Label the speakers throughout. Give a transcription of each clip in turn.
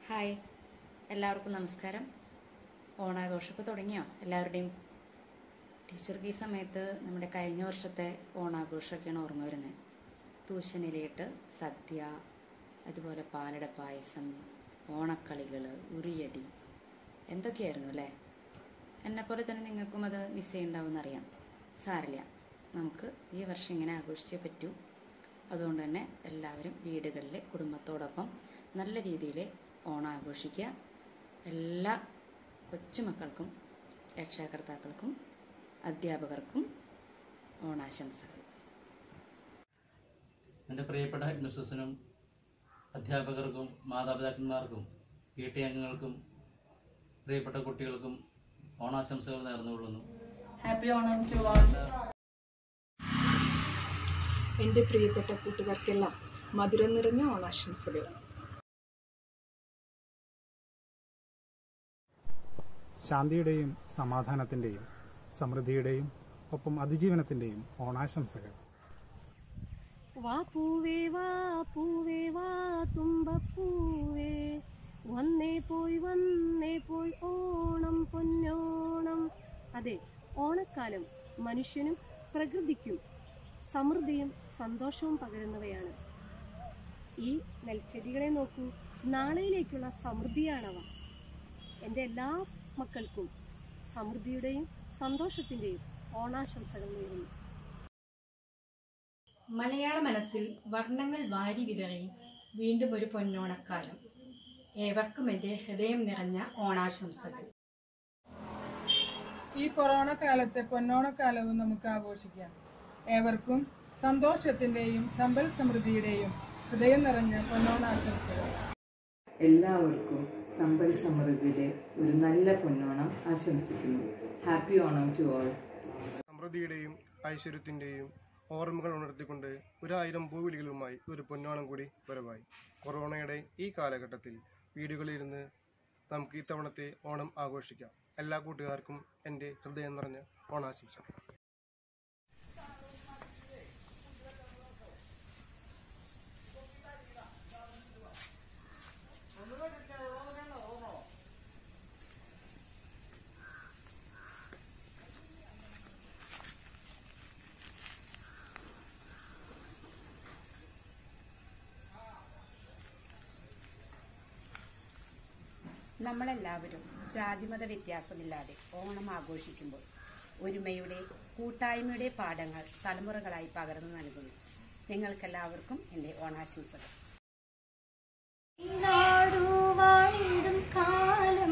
Speaker 1: Hi എല്ലാവർക്കും നമസ്കാരം ഓണാഘോഷമൊക്കെ തുടങ്ങിയോ എല്ലാവരുടെയും ടീച്ചർക്ക് ഈ സമയത്ത് നമ്മുടെ കഴിഞ്ഞ വർഷത്തെ ഓണാഘോഷമൊക്കെയാണ് ഓർമ്മ വരുന്നത് തൂശനിലയിട്ട് സദ്യ അതുപോലെ പാലട പായസം ഓണക്കളികൾ ഉറിയടി എന്തൊക്കെയായിരുന്നു അല്ലേ എന്നെപ്പോലെ തന്നെ നിങ്ങൾക്കും അത് മിസ് ചെയ്യുന്നുണ്ടാവുമെന്നറിയാം സാരില്ല നമുക്ക് ഈ വർഷം ഇങ്ങനെ ആഘോഷിച്ചേ പറ്റൂ അതുകൊണ്ട് തന്നെ എല്ലാവരും വീടുകളിൽ കുടുംബത്തോടൊപ്പം നല്ല രീതിയിൽ ഓണം ആഘോഷിക്കുക എല്ലാ കൊച്ചുമക്കൾക്കും രക്ഷാകർത്താക്കൾക്കും അധ്യാപകർക്കും ഓണാശംസകൾ
Speaker 2: എൻ്റെ പ്രിയപ്പെട്ട ഹെഡ് മിസ്സസിനും അധ്യാപകർക്കും മാതാപിതാക്കന്മാർക്കും പി ടി അംഗങ്ങൾക്കും പ്രിയപ്പെട്ട കുട്ടികൾക്കും ഓണാശംസകൾ നേർന്നുകൊള്ളുന്നു
Speaker 3: ഹാപ്പി ഓണം ടു ഓൾ
Speaker 4: എൻ്റെ പ്രിയപ്പെട്ട കൂട്ടുകാർക്കെല്ലാം മധുരം നിറഞ്ഞ ഓണാശംസകൾ
Speaker 5: ശാന്തിയുടെയും സമാധാനത്തിൻ്റെയും സമൃദ്ധിയുടെയും ഒപ്പം അതിജീവനത്തിൻ്റെയും ഓണാശംസകൾ
Speaker 6: വാ പൂവേ വാ പൂവേ വാ തുമ്പപ്പൂവേ വന്നേ പോയി വന്നേ പോയി ഓണം പൊന്നോണം അതെ ഓണക്കാലം മനുഷ്യനും പ്രകൃതിക്കും സമൃദ്ധിയും സന്തോഷവും പകരുന്നവയാണ് ഈ നെൽച്ചെടികളെ നോക്കൂ നാളെയിലേക്കുള്ള സമൃദ്ധിയാണവ എൻ്റെ എല്ലാ മക്കൾക്കും സമൃദ്ധിയുടെയും സന്തോഷത്തിൻ്റെയും ഓണാശംസകൾ നേരുന്നു
Speaker 7: മലയാള മനസ്സിൽ വർണ്ണങ്ങൾ വാരി വിതറി വീണ്ടും ഒരു പൊന്നോണക്കാലം ഏവർക്കും എൻ്റെ ഹൃദയം നിറഞ്ഞ ഓണാശംസകൾ
Speaker 3: ഈ കൊറോണ കാലത്തെ പൊന്നോണക്കാലവും നമുക്ക് ആഘോഷിക്കാം ഏവർക്കും സന്തോഷത്തിന്റെയും സമ്പൽ സമൃദ്ധിയുടെയും ഹൃദയം നിറഞ്ഞ പൊന്നോണാശംസകൾ
Speaker 8: എല്ലാവർക്കും സമ്പൽ സമൃദ്ധിയിലെ ഒരു നല്ല പൊന്നോണം ആശംസിക്കുന്നു ഹാപ്പി ഓണം ടു ഓൾ
Speaker 9: സമൃദ്ധിയുടെയും ഐശ്വര്യത്തിൻ്റെയും ഓർമ്മകൾ ഉണർത്തിക്കൊണ്ട് ഒരായിരം പൂവിളികളുമായി ഒരു പൊന്നോണം കൂടി വരവായി കൊറോണയുടെ ഈ കാലഘട്ടത്തിൽ വീടുകളിലിരുന്ന് നമുക്ക് ഇത്തവണത്തെ ഓണം ആഘോഷിക്കാം എല്ലാ കൂട്ടുകാർക്കും എൻ്റെ ഹൃദയം നിറഞ്ഞ ഓണാശംസകൾ
Speaker 10: നമ്മളെല്ലാവരും ജാതിമത വ്യത്യാസമില്ലാതെ ഓണം ആഘോഷിക്കുമ്പോൾ ഒരുമയുടെ കൂട്ടായ്മയുടെ പാഠങ്ങൾ തലമുറകളായി പകർന്നു നൽകുന്നു നിങ്ങൾക്കെല്ലാവർക്കും എൻ്റെ ഓണാശംസകൾ
Speaker 11: നാടുവാണിടും കാലം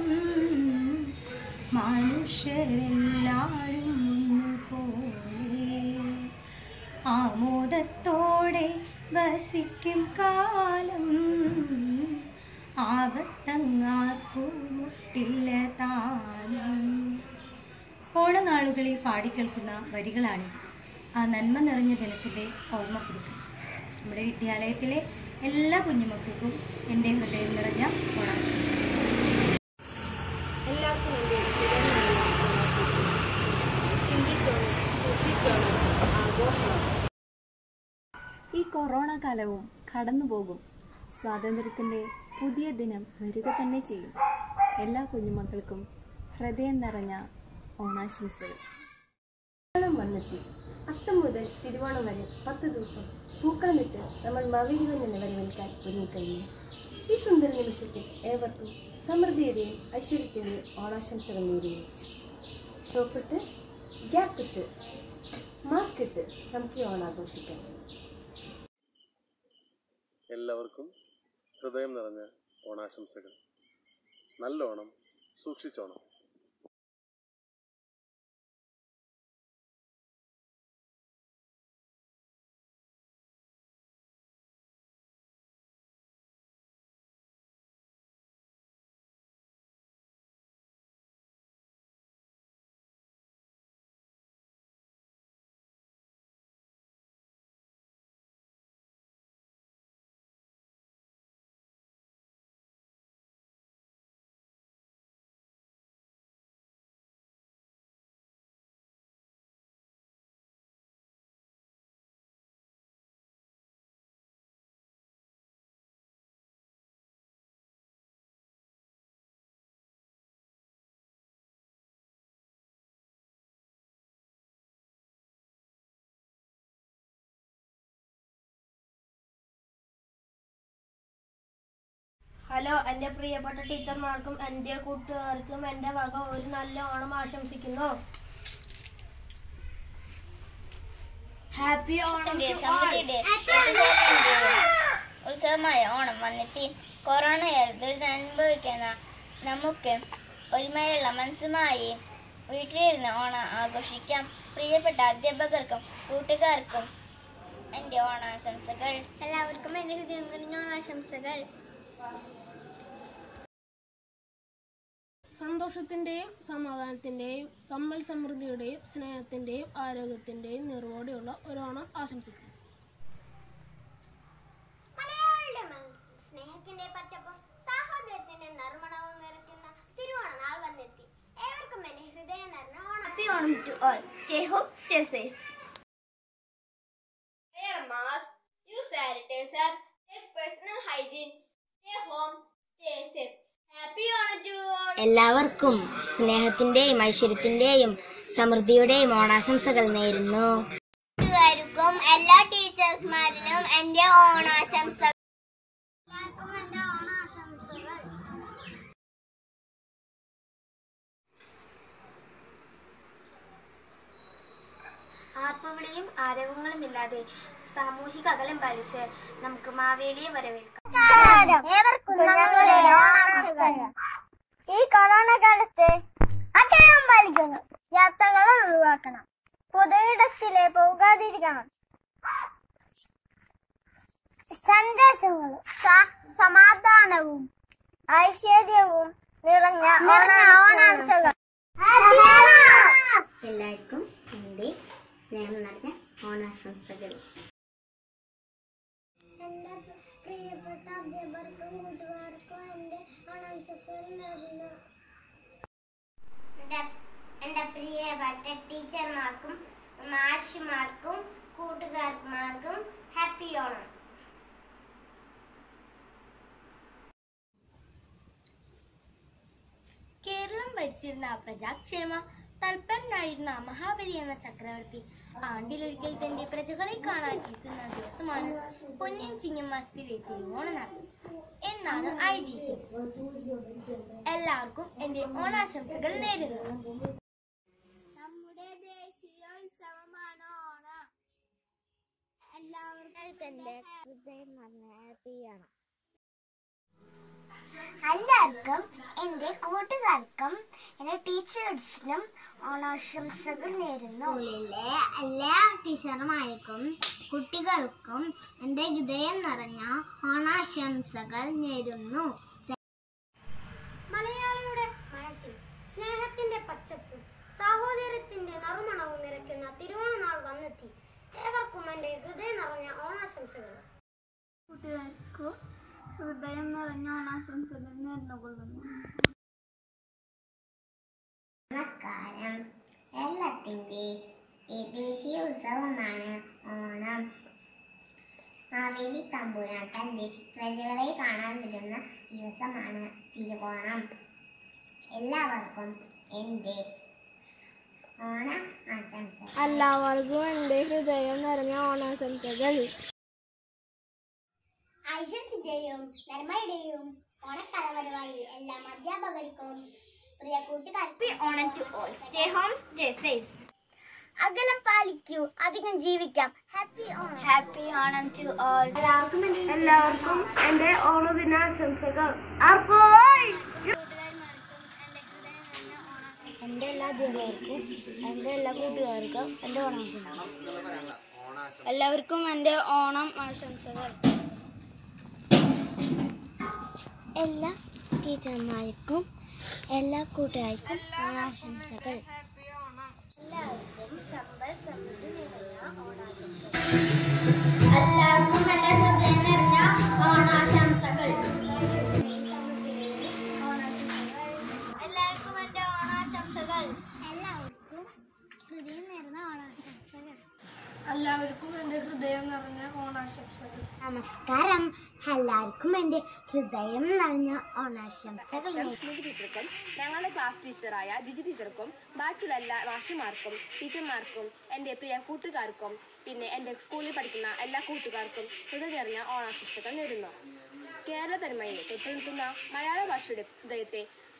Speaker 11: മനുഷ്യരെല്ലാരും ഒന്നുപോലെ ആമോദത്തോടെ വസിക്കും കാലം ആപത്തങ്ങാർക്കും മുട്ടില്ല താനും ഓണനാളുകളിൽ പാടിക്കേൾക്കുന്ന വരികളാണിത് ആ നന്മ നിറഞ്ഞ ദിനത്തിൻ്റെ ഓർമ്മ പുതുക്കും നമ്മുടെ വിദ്യാലയത്തിലെ എല്ലാ കുഞ്ഞുമക്കൾക്കും എൻ്റെ ഹൃദയം നിറഞ്ഞ ഓണാശംസകൾ
Speaker 6: എല്ലാവർക്കും എൻ്റെ ഹൃദയം നിറഞ്ഞ ഓണാശംസകൾ ചിന്തിച്ചോണം സൂക്ഷിച്ചോണം ആഘോഷണം
Speaker 12: ഈ കൊറോണ കാലവും കടന്നുപോകും സ്വാതന്ത്ര്യത്തിൻ്റെ പുതിയ ദിനം വരിക തന്നെ ചെയ്യും എല്ലാ കുഞ്ഞുമക്കൾക്കും ഹൃദയം നിറഞ്ഞ ഓണാശംസകൾ
Speaker 13: ഓണം വന്നെത്തി അത്തം മുതൽ തിരുവോണം വരെ പത്ത് ദിവസം പൂക്കളമിട്ട് നമ്മൾ മവേലിവെന്നെ വരവേൽക്കാൻ ഒരുങ്ങിക്കഴിഞ്ഞു ഈ സുന്ദര നിമിഷത്തിൽ ഏവർക്കും സമൃദ്ധിയുടെയും ഐശ്വര്യത്തിൻ്റെയും ഓണാശംസകൾ നേരുന്നു സോപ്പിട്ട് ഗ്യാപ്പ് ഇട്ട് മാസ്ക് ഇട്ട് നമുക്ക് ഈ ഓണം ആഘോഷിക്കാം
Speaker 9: എല്ലാവർക്കും ഹൃദയം നിറഞ്ഞ ഓണാശംസകൾ നല്ല ഓണം സൂക്ഷിച്ചോണം
Speaker 14: ഹലോ എൻ്റെ പ്രിയപ്പെട്ട ടീച്ചർമാർക്കും എൻ്റെ കൂട്ടുകാർക്കും എൻ്റെ വക ഒരു നല്ല ഓണം ആശംസിക്കുന്നു ഹാപ്പി ഓണം to all.
Speaker 15: സമൃദ്ധിയുടെ ഉത്സവമായ ഓണം വന്നെത്തി കൊറോണയാൽ ദുരിതമനുഭവിക്കുന്ന നമുക്ക് ഒരുമയുള്ള മനസ്സുമായി വീട്ടിലിരുന്ന് ഓണം ആഘോഷിക്കാം പ്രിയപ്പെട്ട അധ്യാപകർക്കും കൂട്ടുകാർക്കും എൻ്റെ ഓണാശംസകൾ
Speaker 16: എല്ലാവർക്കും എൻ്റെ ഹൃദയം നിറഞ്ഞ ഓണാശംസകൾ
Speaker 14: സന്തോഷത്തിൻ്റെയും സമാധാനത്തിൻ്റെയും സമ്പൽ സമൃദ്ധിയുടെയും സ്നേഹത്തിൻ്റെയും ആരോഗ്യത്തിൻ്റെയും നിറവോടെയുള്ള ഒരു ഓണം ആശംസിക്കുന്നു
Speaker 16: മലയാളിയുടെ മനസ്സിൽ സ്നേഹത്തിന്റെ പച്ചപ്പും സാഹോദര്യത്തിന്റെ നർമ്മണവും നിറയ്ക്കുന്ന തിരുവോണനാൾ വന്നെത്തി ഏവർക്കും എന്റെ ഹൃദയം നിറഞ്ഞ Onam happy Onam to all stay home stay safe
Speaker 15: Wear mask, use sanitizer, take personal hygiene, stay home, stay safe. Happy Onam to all.
Speaker 17: എല്ലാവർക്കും സ്നേഹത്തിന്റെയും ഐശ്വര്യത്തിന്റെയും സമൃദ്ധിയുടെയും ഓണാശംസകൾ നേരുന്നു
Speaker 16: കൂട്ടുകാർക്കും എല്ലാ ടീച്ചേഴ്സ്മാരിനും എന്റെ ഓണാശംസകൾ എല്ലാവർക്കും എന്റെ ഓണാശംസകൾ
Speaker 18: ആത്മവിളിയും ആരവങ്ങളും ഇല്ലാതെ സാമൂഹിക അകലം പാലിച്ച് നമുക്ക് മാവേലിയെ വരവേൽക്കാം
Speaker 16: ഏവർക്കും ഞങ്ങളുടെ ഓണാശംസകൾ ഈ കൊറോണ കാലത്ത് അകലം പാലിക്കണം യാത്രകൾ ഒഴിവാക്കണം പൊതുയിടത്തിലെ പോകാതിരിക്കണം സന്ദേശങ്ങളും സ- സമാധാനവും ഐശ്വര്യവും നിറഞ്ഞ ഓണാശംസകൾ
Speaker 17: എല്ലാവർക്കും എൻ്റെ സ്നേഹം നിറഞ്ഞ ഓണാശംസകൾ
Speaker 16: എന്റെ പ്രിയപ്പെട്ട അധ്യാപകർക്കും കൂട്ടുകാർക്കും എന്റെ ഓണാശംസകൾ നേരുന്നു എന്റെ പ്രിയപ്പെട്ട ടീച്ചർമാർക്കും മാഷുമാർക്കും കൂട്ടുകാർമാർക്കും ഹാപ്പി ഓണം
Speaker 18: കേരളം ഭരിച്ചിരുന്ന പ്രജാക്ഷേമ തൽപരനായിരുന്ന മഹാബലി എന്ന ചക്രവർത്തി ആണ്ടിലൊരിക്കൽ തന്റെ പ്രജകളെ കാണാൻ എത്തുന്ന ദിവസമാണ് പൊന്നിൻ ചിങ്ങമാസത്തിലെ തിരുവോണനാൾ എന്നാണ് ഐതിഹ്യം എല്ലാവർക്കും എന്റെ ഓണാശംസകൾ നേരുന്നു
Speaker 16: നമ്മുടെ ദേശീയോത്സവമാണ് ഓണം എല്ലാവർക്കും എന്റെ ഹൃദയം നിറഞ്ഞ ഹാപ്പി ഓണം എല്ലാവർക്കും എൻ്റെ കൂട്ടുകാർക്കും എൻ്റെ ടീച്ചേഴ്സിനും ഓണാശംസകൾ നേരുന്നു സ്കൂളിലെ എല്ലാ ടീച്ചർമാർക്കും കുട്ടികൾക്കും എൻ്റെ ഹൃദയം നിറഞ്ഞ ഓണാശംസകൾ നേരുന്നു മലയാളിയുടെ മനസ്സിൽ സ്നേഹത്തിന്റെ പച്ചപ്പും സാഹോദര്യത്തിന്റെ നറുമണവും നിറയ്ക്കുന്ന തിരുവോണനാൾ വന്നെത്തി ഏവർക്കും എൻ്റെ ഹൃദയം നിറഞ്ഞ ഓണാശംസകൾ കൂട്ടുകാർക്കും ഹൃദയം നിറഞ്ഞ ഓണാശംസകൾ നേർന്നുകൊള്ളുന്നു നമസ്കാരം കേരളത്തിന്റെ ദേശീയ ഉത്സവമാണ് ഓണം മാവേലി തമ്പുരാൻ തന്റെ പ്രജകളെ കാണാൻ വരുന്ന ദിവസമാണ് തിരുവോണം എല്ലാവർക്കും എൻ്റെ ഓണ ആശംസകൾ
Speaker 14: എല്ലാവർക്കും എൻ്റെ ഹൃദയം നിറഞ്ഞ ഓണാശംസകൾ
Speaker 16: ഐശ്വര്യത്തിന്റെയും നന്മയുടെയും ഓണക്കാലവരവായി എല്ലാ അധ്യാപകർക്കും പ്രിയ കൂട്ടുകാർക്ക് Onam to all stay home stay safe അകലം പാലിക്കൂ അധികം ജീവിക്കാം happy Onam happy Onam to all എല്ലാവർക്കും
Speaker 14: എല്ലാവർക്കും എൻ്റെ ഓണദിനാശംസകൾ ആർപ്പോയ്
Speaker 16: എൻ്റെ എല്ലാ അധ്യാപകർക്കും എൻ്റെ എല്ലാ കൂട്ടുകാർക്കും എൻ്റെ ഓണാശംസകൾ
Speaker 14: എല്ലാവർക്കും എൻ്റെ ഓണം ആശംസകൾ
Speaker 16: എല്ലാ ടീച്ചർമാർക്കും എല്ലാ കൂട്ടുകാർക്കും ഓണാശംസകൾ എല്ലാവർക്കും സമ്പൽ സമൃദ്ധി നിറഞ്ഞ ഓണാശംസകൾ എല്ലാവർക്കും എൻ്റെ ഹൃദയം നിറഞ്ഞ ഓണാശംസകൾ എല്ലാവർക്കും എൻ്റെ ഓണാശംസകൾ എല്ലാവർക്കും ഹൃദയം നിറഞ്ഞ ഓണാശംസകൾ
Speaker 14: എല്ലാവർക്കും എൻ്റെ ഹൃദയം നിറഞ്ഞ ഓണാശംസകൾ
Speaker 16: നമസ്കാരം എല്ലാവർക്കും എൻ്റെ ഹൃദയം നിറഞ്ഞ ഓണാശംസകൾ
Speaker 19: സ്മിതി ടീച്ചർക്കും ഞങ്ങളുടെ ക്ലാസ് ടീച്ചറായ ജിജി ടീച്ചർക്കും ബാക്കിയുള്ള എല്ലാ മാഷുമാർക്കും ടീച്ചർമാർക്കും എൻ്റെ പ്രിയ കൂട്ടുകാർക്കും പിന്നെ എൻ്റെ സ്കൂളിൽ പഠിക്കുന്ന എല്ലാ കൂട്ടുകാർക്കും ഹൃദയം നിറഞ്ഞ ഓണാശംസകൾ നേരുന്നു കേരള തനിമയെ തൊട്ടു നിൽക്കുന്ന മലയാള ഭാഷയുടെ ഹൃദയത്തെ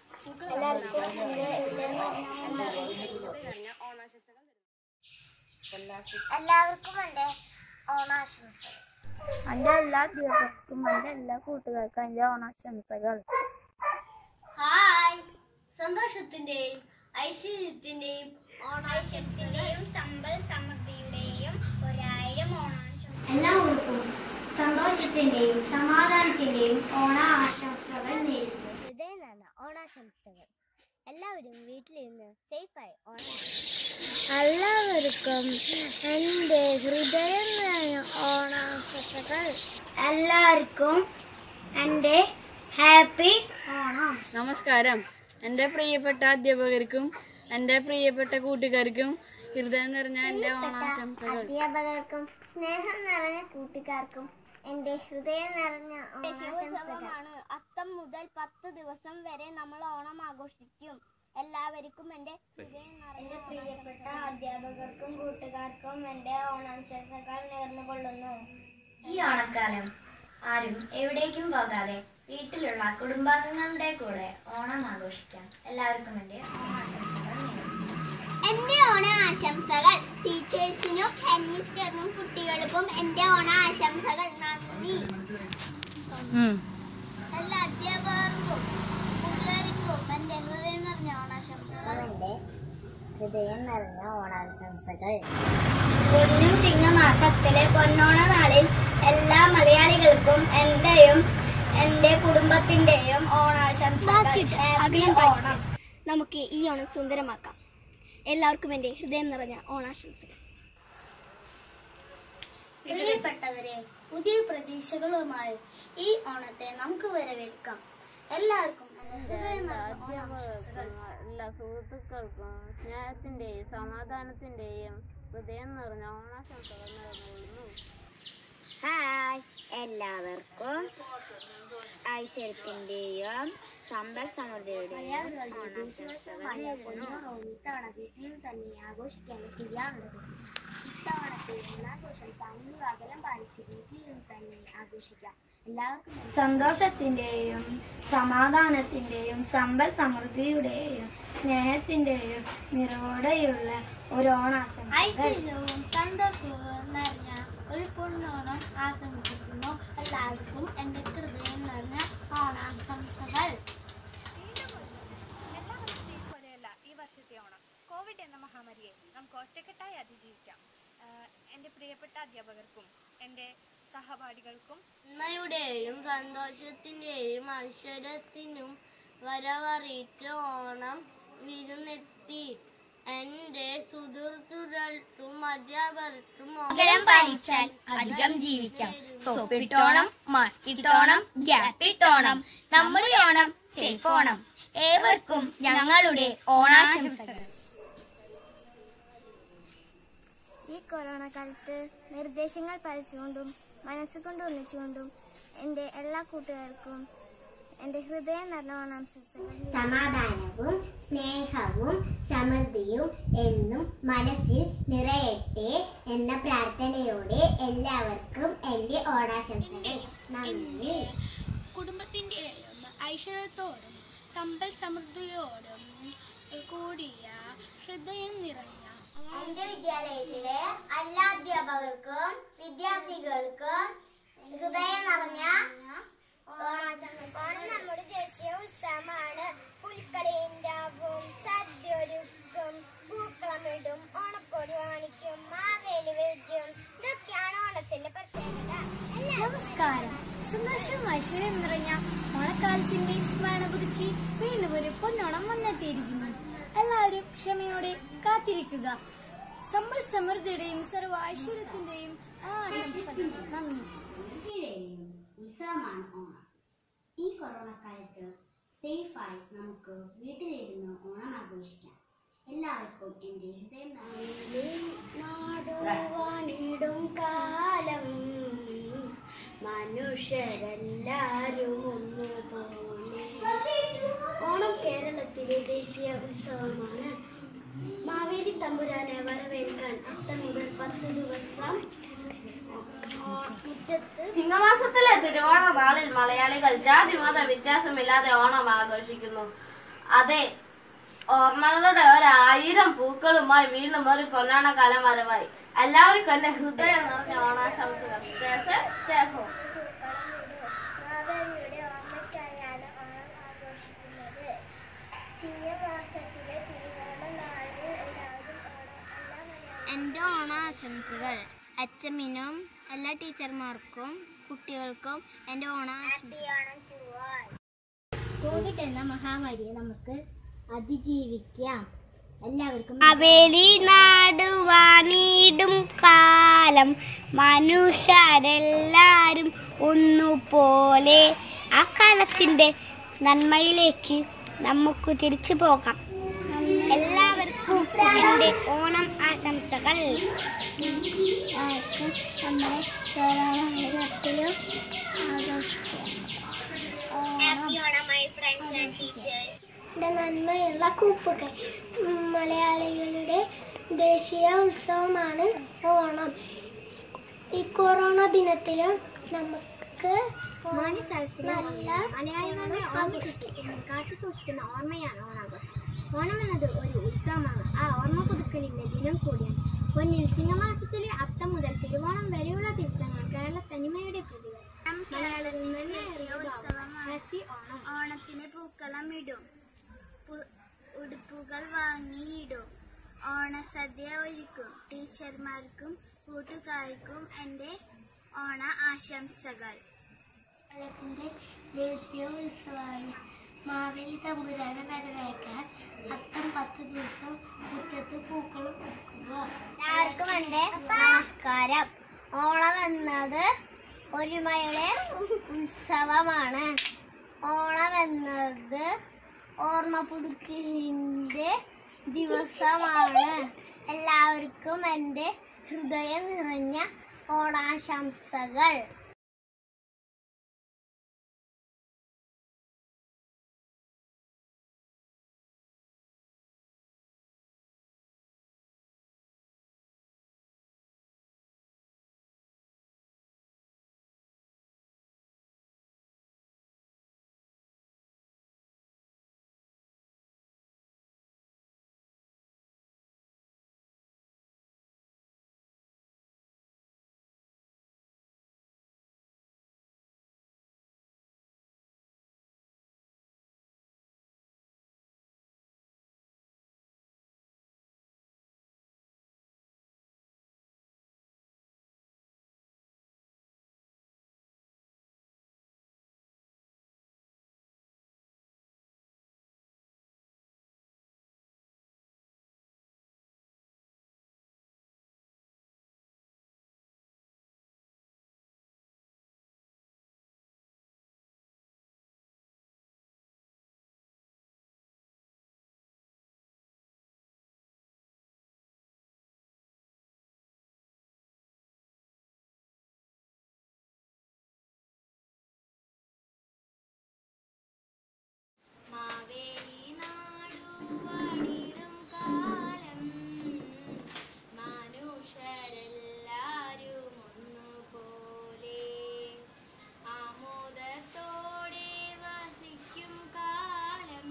Speaker 16: എല്ലാവർക്കും എൻ്റെ ഓണാശംസകൾ
Speaker 20: എൻ്റെ എല്ലാ അധ്യാപകർക്കും എൻ്റെ എല്ലാ കൂട്ടുകാർക്കും എൻ്റെ ഓണാശംസകൾ
Speaker 16: ഹായ് സന്തോഷത്തിന്റെയും ഐശ്വര്യത്തിന്റെയും ഓണാശംസകളെയും സമ്പൽ സമൃദ്ധിയുടെയും ഒരായിരം ഓണാശംസകൾ
Speaker 17: എല്ലാവർക്കും സന്തോഷത്തിന്റെയും സമാധാനത്തിന്റെയും ഓണ ആശംസകൾ നേരുന്നു
Speaker 16: ഹൃദയം നിറഞ്ഞ ഓണാശംസകൾ എല്ലാവരും വീട്ടിലിരുന്ന് സേഫായി ഓണം
Speaker 20: എല്ലാവർക്കും എൻ്റെ ഹൃദയം നിറഞ്ഞ ഓണാശംസകൾ
Speaker 16: എല്ലാവർക്കും എൻ്റെ ഹാപ്പി ഓണം
Speaker 20: നമസ്കാരം എൻ്റെ പ്രിയപ്പെട്ട അധ്യാപകർക്കും എൻ്റെ പ്രിയപ്പെട്ട കൂട്ടുകാർക്കും ഹൃദയം നിറഞ്ഞ എൻ്റെ ഓണാശംസകൾ
Speaker 16: അധ്യാപകർക്കും സ്നേഹം നിറഞ്ഞ കൂട്ടുകാർക്കും എൻ്റെ ഹൃദയം നിറഞ്ഞ ഓണാശംസകൾ അത്തം മുതൽ പത്ത് ദിവസം വരെ നമ്മൾ ഓണം ആഘോഷിക്കും എല്ലാവർക്കും എൻ്റെ ഹൃദയം എൻ്റെ പ്രിയപ്പെട്ട അധ്യാപകർക്കും കൂട്ടുകാർക്കും എൻ്റെ ഓണാശംസകൾ നേർന്നുകൊള്ളുന്നു
Speaker 17: ഈ ഓണക്കാലം ആരും എവിടേക്കും പോകാതെ വീട്ടിലുള്ള കുടുംബാംഗങ്ങളുടെ കൂടെ ഓണം ആഘോഷിക്കാം എല്ലാവർക്കും എൻ്റെ ഓണാശംസകൾ നേരുന്നു
Speaker 16: എൻ്റെ ഓണ ആശംസകൾ ടീച്ചേഴ്സിനും ഹെഡ് മിസ്റ്ററിനും കുട്ടികൾക്കും എൻ്റെ ഓണ ആശംസകൾ നന്ദി എല്ലാ അധ്യാപകർക്കും കൂട്ടുകാർക്കും എൻ്റെ ഹൃദയം നിറഞ്ഞ ഓണാശംസകൾ
Speaker 17: എൻ്റെ ഹൃദയം നിറഞ്ഞ ഓണാശംസകൾ
Speaker 16: പൊന്നും ചിങ്ങമാസത്തിലെ പൊന്നോണ നാളിൽ എല്ലാ മലയാളികൾക്കും എന്റെയും എന്റെ കുടുംബത്തിന്റെയും ഓണാശംസകൾ ഹാപ്പി ഓണം നമുക്ക് ഈ ഓണം സുന്ദരമാക്കാം എല്ലാവർക്കും എന്റെ ഹൃദയം നിറഞ്ഞ ഓണാശംസകൾ പ്രിയപ്പെട്ടവരെ പുതിയ പ്രതീക്ഷകളുമായി ഈ ഓണത്തെ നമുക്ക് വരവേൽക്കാം എല്ലാവർക്കും എന്റെ ഹൃദയം നിറഞ്ഞ ഓണാശംസകൾ
Speaker 20: എല്ലാ സുഹൃത്തുക്കൾക്കും സ്നേഹത്തിൻ്റെയും സമാധാനത്തിൻ്റെയും ഹൃദയം നിറഞ്ഞ ഓണാശംസകൾ നേർന്നുകൊള്ളുന്നു
Speaker 17: ഹായ് എല്ലാവർക്കും ഐശ്വര്യത്തിന്റെയും സമ്പൽ സമൃദ്ധിയുടെയും ഓണാശംസകൾ നേരുന്നു
Speaker 16: ഇത്തവണ വീട്ടിൽ തന്നെ ആഘോഷിക്കാൻ ശരിയാണുള്ളത് ഇത്തവണത്തെ ഓണാഘോഷം സാമൂഹിക അകലം പാലിച്ച് വീട്ടിൽ തന്നെ ആഘോഷിക്കാം എല്ലാവർക്കും
Speaker 20: സന്തോഷത്തിൻ്റെയും സമാധാനത്തിൻ്റെയും സമ്പൽ സമൃദ്ധിയുടെയും സ്നേഹത്തിൻ്റെയും നിറവോടെയുള്ള ഒരു ഓണാശംസകൾ
Speaker 16: ഐശ്വര്യവും സന്തോഷവും നിറഞ്ഞ ഒരു പൊന്നോണം ആശംസിക്കുന്നു എല്ലാവർക്കും എൻ്റെ ഹൃദയം നിറഞ്ഞ ഓണാശംസകൾ
Speaker 21: പോലെയല്ല ഈ വർഷത്തെ ഓണം കോവിഡ് എന്ന മഹാമാരിയെ നമുക്ക് ഒറ്റക്കെട്ടായി അതിജീവിക്കാം ആഹ് എൻ്റെ പ്രിയപ്പെട്ട അധ്യാപകർക്കും എൻ്റെ സഹപാഠികൾക്കും
Speaker 16: നന്മയുടെയും സന്തോഷത്തിന്റെയും ഐശ്വര്യത്തിനും വരവറിയിച്ച ഓണം വിരുന്നെത്തി എന്റെ സുഹൃത്തുക്കൾക്കും അധ്യാപകർക്കും
Speaker 15: അകലം പാലിച്ചാൽ അധികം ജീവിക്കാം സോപ്പിട്ടോണം മാസ്ക് ഇട്ടോണം ഗ്യാപ്പ് ഇട്ടോണം നമ്മുടെ ഓണം സേഫ് ഓണം ഏവർക്കും ഞങ്ങളുടെ ഓണാശംസകൾ
Speaker 20: ഈ കൊറോണ കാലത്ത് നിർദ്ദേശങ്ങൾ പാലിച്ചുകൊണ്ടും മനസ്സുകൊണ്ട് ഒന്നിച്ചുകൊണ്ടും എൻ്റെ എല്ലാ കൂട്ടുകാർക്കും എൻ്റെ ഹൃദയം നിറഞ്ഞ ഓണാശംസകൾ
Speaker 17: സമാധാനവും സ്നേഹവും സമൃദ്ധിയും എന്നും മനസ്സിൽ നിറയട്ടെ എന്ന പ്രാർത്ഥനയോടെ എല്ലാവർക്കും എൻ്റെ ഓണാശംസകൾ നന്ദി
Speaker 16: കുടുംബത്തിൻ്റെയും ഐശ്വര്യത്തോടും സമ്പൽ സമൃദ്ധിയോടും കൂടിയ ഹൃദയം നിറഞ്ഞ
Speaker 17: എന്റെ വിദ്യാലയത്തിലെ എല്ലാ അധ്യാപകർക്കും വിദ്യാർത്ഥികൾക്കും ഹൃദയം നിറഞ്ഞ
Speaker 16: ഓണം നമ്മുടെ ദേശീയ ഉത്സവമാണ് പുൽക്കളിയുണ്ടാവും സദ്യൊരുക്കും പൂക്കളമിടും ഓണക്കോടി കാണിക്കും മാവേലി വെക്കും ഇതൊക്കെയാണ് ഓണത്തിന്റെ പ്രത്യേകത
Speaker 20: നമസ്കാരം സന്തോഷവും ഐശ്വര്യം നിറഞ്ഞ ഓണക്കാലത്തിന്റെ സ്മരണ പുതുക്കി വീണ്ടും ഒരു പൊന്നോണം വന്നെത്തിയിരിക്കുന്നു എല്ലാവരും ക്ഷമയോടെ കാത്തിരിക്കുക സമ്പൽ സമൃദ്ധിയുടെയും സർവ്വ ഐശ്വര്യത്തിന്റെയും ആശംസകൾ നന്ദി
Speaker 17: ഉത്സവമാണ് ഓണം ഈ കൊറോണ കാലത്ത് സേഫായി നമുക്ക് വീട്ടിലിരുന്ന് ഓണം ആഘോഷിക്കാം എല്ലാവർക്കും എൻ്റെ ഹൃദയം
Speaker 16: നാടുവാണിടും കാലം മനുഷ്യരെല്ലാരും ഒന്നുപോലെ ഓണം കേരളത്തിലെ ദേശീയ ഉത്സവമാണ് മാവേലി തമ്പുരാനെ വരവേൽക്കാൻ അത്തം മുതൽ പത്ത് ദിവസം
Speaker 15: ചിങ്ങമാസത്തിലെ തിരുവോണ നാളിൽ മലയാളികൾ ജാതി മത വ്യത്യാസമില്ലാതെ ഓണം ആഘോഷിക്കുന്നു അതെ ഓർമ്മകളുടെ ഒരായിരം പൂക്കളുമായി വീണ്ടും ഒരു പൊന്നാണക്കാലം വരവായി എല്ലാവർക്കും എന്റെ ഹൃദയം നിറഞ്ഞ ഓണാശംസകൾ Stay safe, stay home.
Speaker 16: മാവേലിയുടെ ഓർമ്മയ്ക്കായാണ് Onam ആഘോഷിക്കുന്നത് ചിങ്ങമാസത്തിലെ തിരുവോണ നാളിൽ എല്ലാവരും ഓണം എല്ലാ മലയാളികളും
Speaker 18: എൻ്റെ ഓണ ആശംസകൾ അച്ഛമ്മനും എല്ലാ ടീച്ചർമാർക്കും കുട്ടികൾക്കും എൻ്റെ ഓണ ആശംസകൾ
Speaker 16: കോവിഡ് എന്ന മഹാമാരിയെ നമുക്ക് അതിജീവിക്കാം എല്ലാവർക്കും
Speaker 18: അവേലി നാടുവാണിടും കാലം മനുഷ്യരെല്ലാരും ഒന്നുപോലെ ആ കാലത്തിൻ്റെ നന്മയിലേക്ക് നമുക്ക് തിരിച്ചു പോകാം എല്ലാവർക്കും എൻ്റെ ഓണം ആശംസകൾ
Speaker 16: ആർക്കും നമ്മുടെ കൊറോണത്തിലും ആഘോഷിക്കാം നന്മയുള്ള കൂപ്പുകൾ ഉം, മലയാളികളുടെ ദേശീയ ഉത്സവമാണ് ഓണം ഈ കൊറോണ ദിനത്തില് നമുക്ക് നല്ല
Speaker 18: മലയാളികളുടെ കാത്തു സൂക്ഷിക്കുന്ന ഓർമ്മയാണ് ഓണാഘോഷം ഓണം എന്നത് ഒരു ഉത്സവമാണ് ആ ഓർമ്മ പുതുക്കലിന്റെ ദിനം കൂടിയാണ് പൊന്നിൽ ചിങ്ങമാസത്തിലെ അത്തം മുതൽ തിരുവോണം വരെയുള്ള ദിവസങ്ങൾ കേരള തനിമയുടെ പ്രതികൾ ഓണത്തിന് പൂക്കളം ഇടും ഉടുപ്പുകൾ വാങ്ങിയിടും ഓണസദ്യ ഒരുക്കും ടീച്ചർമാർക്കും കൂട്ടുകാർക്കും എൻ്റെ ഓണ ആശംസകൾ
Speaker 16: കേരളത്തിന്റെ ദേശീയ ഉത്സവമാണ് മാവേലി തമ്പുരാനെ വരവേക്കാൻ അത്തം പത്ത് ദിവസം മുറ്റത്ത് പൂക്കളും ഒരുക്കുക
Speaker 18: എല്ലാവർക്കും എൻ്റെ നമസ്കാരം ഓണം എന്നത് ഒരുമയുടെ ഉത്സവമാണ് ഓണം എന്നത് ഓർമ്മ പുതുക്കലിൻ്റെ ദിവസമാണ് എല്ലാവർക്കും എൻ്റെ ഹൃദയം നിറഞ്ഞ ഓണാശംസകൾ മാവേലി നാടുവാണിടും കാലം മനുഷ്യരെല്ലാരും ഒന്നുപോലെ ആമോദത്തോടെ വസിക്കും കാലം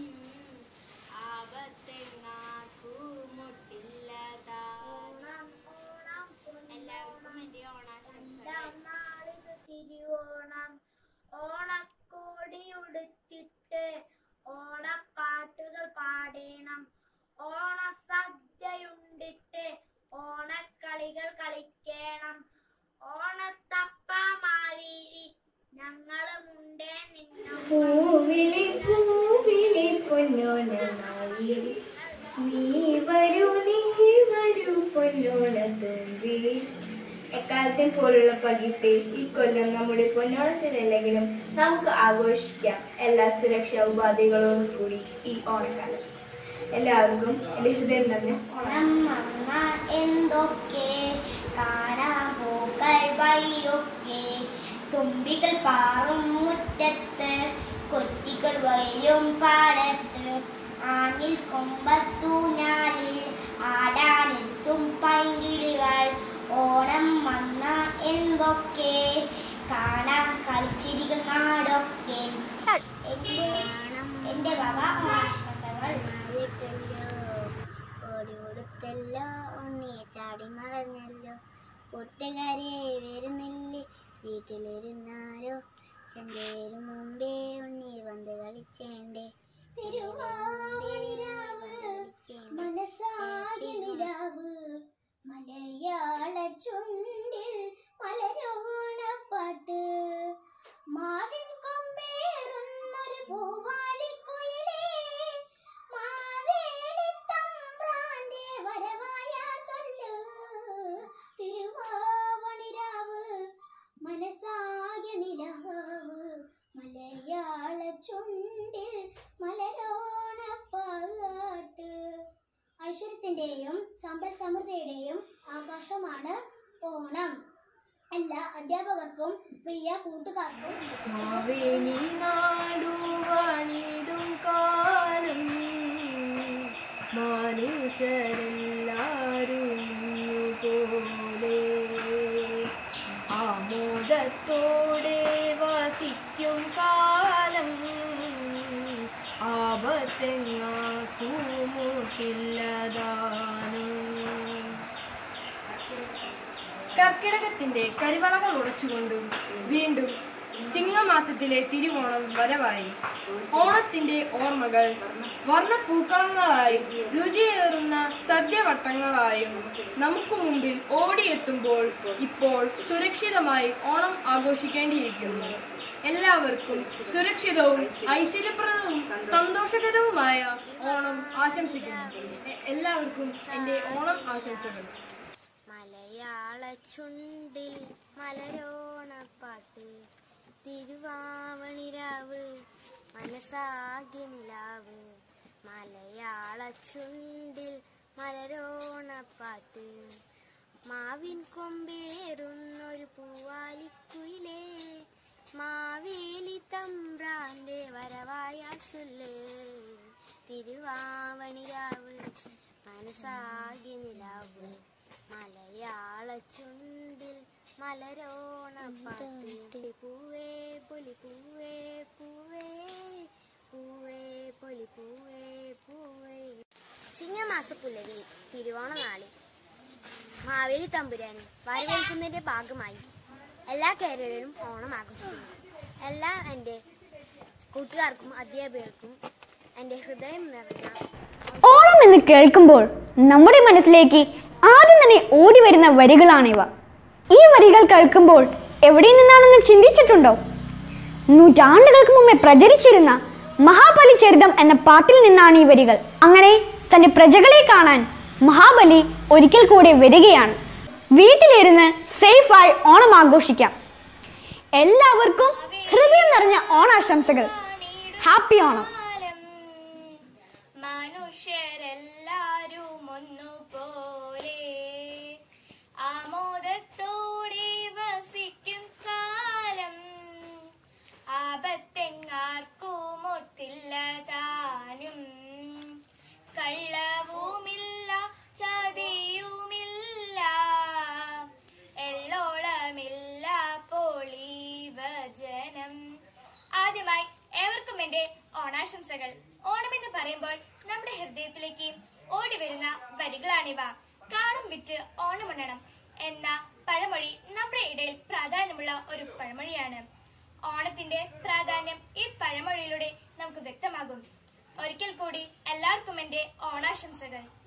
Speaker 18: ആപത്തെങ്ങാക്കുമുട്ടില്ലതാ എല്ലാവർക്കും എൻ്റെ ഓണാശംസകൾ
Speaker 16: തിരുവോണം ഓണക്കോടി ഉടുത്തിട്ട് ഓണപ്പാട്ടുകൾ പാടേണം ഓണസദ്യയുണ്ടിട്ട് ഓണക്കളികൾ കളിക്കണം ഓണത്തപ്പ മാവേലി ഞങ്ങളുമുണ്ടേ നിന്നും
Speaker 1: പൂവിളി പൂവിളി പൊന്നോണമായി നീ വരൂ നീ വരൂ പൊന്നോണ തുമ്പി എക്കാലത്തെ പോലുള്ള പകിട്ട് ഈ കൊല്ലം നമ്മുടെ പൊന്നോണത്തിനല്ലെങ്കിലും നമുക്ക് ആഘോഷിക്കാം എല്ലാ സുരക്ഷാ ഉപാധികളോടും കൂടി ഈ ഓണക്കാലം എല്ലാവർക്കും എൻ്റെ ഹൃദയം തന്നെ ഓണം
Speaker 16: നമ്മ എന്തൊക്കെ കാണാപോക്കൾ വഴിയൊക്കെ തുമ്പികൾ പാറും മുറ്റത്ത് കൊത്തികൾ വയലും പാടത്ത് ആഞ്ഞിൽ കൊമ്പത്തൂഞ്ഞാലിൽ ആടാനെത്തും പൈങ്കിളികൾ ഓണം വന്ന എന്തൊക്കെ ചിരികൾ നാടൊക്കെ എന്റെ എന്റെ വക ഓണാശംസകൾ ഓടി കൊടുത്തല്ലോ ഉണ്ണി ചാടി മറഞ്ഞല്ലോ കൂട്ടുകാരെ വരുന്നില്ലേ വീട്ടിലിരുന്നാലോ ചന്തേരും മുമ്പേ ഉണ്ണി വന്ന് കളിച്ചേണ്ടേ തിരുവാവണിരാവ് മനസ്സാകെ നിരാവ് മലയാള ചുണ്ടിൽ മലരോണപ്പാട്ട് മാവിൻ കൊമ്പേറുന്നൊരു പൂവാലിക്കുയിലേ മാവേലി തമ്പ്രാന്റെ വരവായ ചൊല്ല് തിരുവാവണിരാവ് മനസ്സാകെ നിലാവ് മലയാള ചുണ്ടിൽ മലരോണപ്പാട്ട് ഐശ്വര്യത്തിന്റെയും സമ്പൽ സമൃദ്ധിയുടെയും ആകാശമാണ് ഓണം എല്ലാ അധ്യാപകർക്കും പ്രിയ കൂട്ടുകാർക്കും
Speaker 1: മാവേലി നാടു വാണിടും കാലം മനുഷ്യരെല്ലാരും പോലെ ആമോദത്തോടെ വസിക്കും കാലം ആപത്തെങ്ങാക്കൂമുട്ടില്ലതാനും കർക്കിടകത്തിന്റെ കരിവളകൾ ഉടച്ചുകൊണ്ടും വീണ്ടും ചിങ്ങമാസത്തിലെ തിരുവോണം വരവായി ഓണത്തിന്റെ ഓർമ്മകൾ വർണ്ണപ്പൂക്കളങ്ങളായും രുചിയേറുന്ന സദ്യവട്ടങ്ങളായും നമുക്ക് മുമ്പിൽ ഓടിയെത്തുമ്പോൾ ഇപ്പോൾ സുരക്ഷിതമായി ഓണം ആഘോഷിക്കേണ്ടിയിരിക്കുന്നു എല്ലാവർക്കും സുരക്ഷിതവും ഐശ്വര്യപ്രദവും സന്തോഷകരവുമായ ഓണം ആശംസിക്കുന്നു എ- എല്ലാവർക്കും എൻ്റെ ഓണം ആശംസകൾ
Speaker 16: മലയാള ചുണ്ടിൽ മലരോണപ്പാട്ട് തിരുവാവണിരാവ് മനസ്സാകെ നിലാവ് മലയാള ചുണ്ടിൽ മലരോണപ്പാട്ട് മാവിൻ കൊമ്പേറുന്നൊരു പൂവാലിക്കുയിലേ മാവേലി തമ്പ്രാന്റെ വരവായ ചൊല്ല് തിരുവാവണിരാവ് മനസ്സാകെ നിലാവ് മലയാള ചുണ്ടിൽ മലരോണപ്പാട്ട് പൂവേ പൊലി പൂവേ പൂവേ പൂവേ പൊലി പൂവേ പൂവേ ചിങ്ങമാസ പുലരി തിരുവോണ നാളിൽ മാവേലി തമ്പുരാന് വരവേൽക്കുന്നതിന്റെ ഭാഗമായി എല്ലാ കേരളീയരും ഓണം ആഘോഷിക്കുന്നു എല്ലാ എൻ്റെ കൂട്ടുകാർക്കും അധ്യാപകർക്കും എൻ്റെ ഹൃദയം നിറഞ്ഞ
Speaker 2: ഓണം എന്ന് കേൾക്കുമ്പോൾ നമ്മുടെ മനസ്സിലേക്ക് ആദ്യം തന്നെ ഓടി വരുന്ന വരികളാണിവ ഈ വരികൾ കേൾക്കുമ്പോൾ എവിടെ നിന്നാണെന്ന് ചിന്തിച്ചിട്ടുണ്ടോ നൂറ്റാണ്ടുകൾക്ക് മുമ്പേ പ്രചരിച്ചിരുന്ന മഹാബലി ചരിതം എന്ന പാട്ടിൽ നിന്നാണ് ഈ വരികൾ അങ്ങനെ തന്റെ പ്രജകളെ കാണാൻ മഹാബലി ഒരിക്കൽ കൂടി വരികയാണ് വീട്ടിലിരുന്ന് സേഫായി ഓണം ആഘോഷിക്കാം എല്ലാവർക്കും ഹൃദയം നിറഞ്ഞ ഓണാശംസകൾ ഹാപ്പി ഓണം
Speaker 1: മനുഷ്യരെല്ലാരും ഒന്നുപോലെ ആമോദത്തോടെ വസിക്കും കാലം ആപത്തെങ്ങാർക്കും ഒട്ടില്ല താനും കള്ളവുമില്ല ചതിയുമില്ല എള്ളോളമില്ല പൊളി വചനം ആദ്യമായി ഏവർക്കും എന്റെ ഓണാശംസകൾ ഓണം എന്ന് പറയുമ്പോൾ നമ്മുടെ ഹൃദയത്തിലേക്ക് ഓടി വരുന്ന വരികളാണിവ കാണും വിറ്റ് ഓണമുണ്ണണം എന്ന പഴമൊഴി നമ്മുടെ ഇടയിൽ പ്രാധാന്യമുള്ള ഒരു പഴമൊഴിയാണ് ഓണത്തിന്റെ പ്രാധാന്യം ഈ പഴമൊഴിയിലൂടെ നമുക്ക് വ്യക്തമാകും ഒരിക്കൽ കൂടി എല്ലാവർക്കും എന്റെ ഓണാശംസകൾ